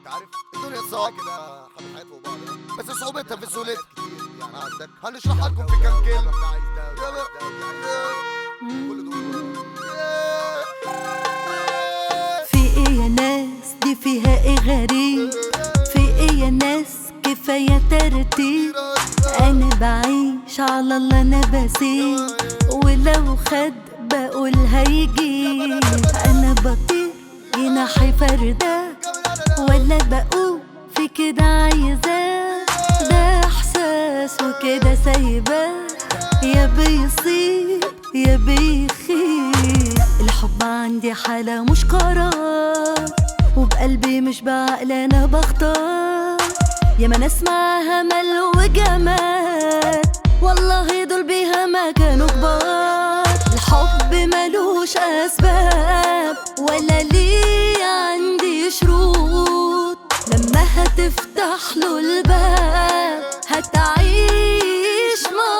انت عارف الدنيا صعبة كده حبة حياة فوق بعض بس صعوبتها في سهولتها يعني عندك هنشرحها لكم في كام كلمة يلا. كل دول في ايه يا ناس دي فيها ايه غريب في ايه يا ناس كفاية ترتيب انا بعيش على الله انا بسيب ولو خد بقول هيجي انا بطير جناحي فردة ولا بقول في كده عايزاه ده احساس وكده سايباه يا بيصيب يا بيخيب الحب عندي حالة مش قرار وبقلبي مش بعقل انا بختار يا ما ناس معاها مل وجمال والله دول بيها ما كانوا كبار الحب ملوش اسباب ولا ليه عندي شروط لما هتفتح له الباب هتعيش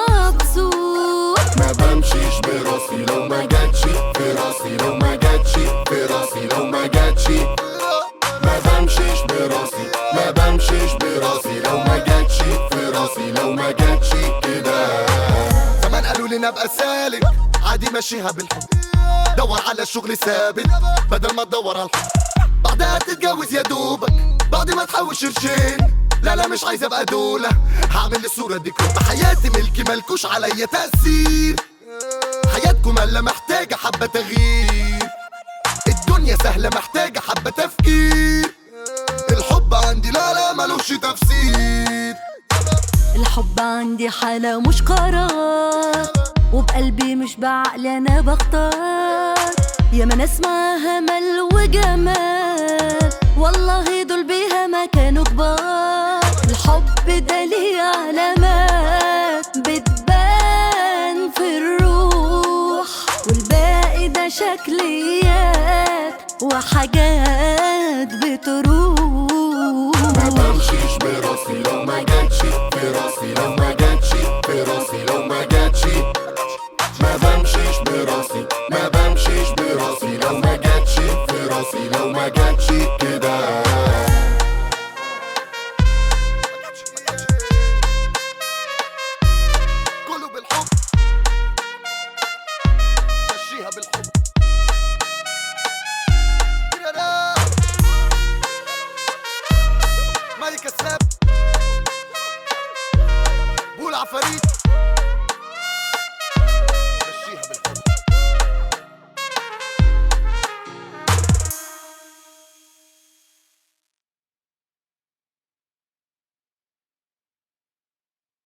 مبسوط ما بمشيش براسي لو ما جاتش في راسي لو ما جاتش في راسي لو ما جاتش ما بمشيش براسي ما بمشيش براسي لو ما جاتش في راسي لو ما جاتش كده زمان قالوا لي ابقى سالك عادي مشيها بالحب دور على شغل ثابت بدل ما تدور على الحب بعدها تتجوز يا دوبك بعد ما تحوش قرشين لا لا مش عايز ابقى دولة هعمل الصورة دي كلها حياتي ملكي ملكوش عليا تأثير حياتكم الا محتاجة حبة تغيير الدنيا سهلة محتاجة حبة تفكير الحب عندي لا لا ملوش تفسير الحب عندي حالة مش قرار وبقلبي مش بعقل انا بختار يا ما ناس معاها مل وجمال والله دول بيها ما كانوا كبار الحب ده ليه علامات بتبان في الروح والباقي ده شكليات وحاجات بتروح ما بمشيش براسي لو ما جاتش في راسي لو ما جاتش في راسي لو ما جاتش ما بمشيش براسي ما بمشيش براسي لو ما جاتش في راسي لو ما جاتش كده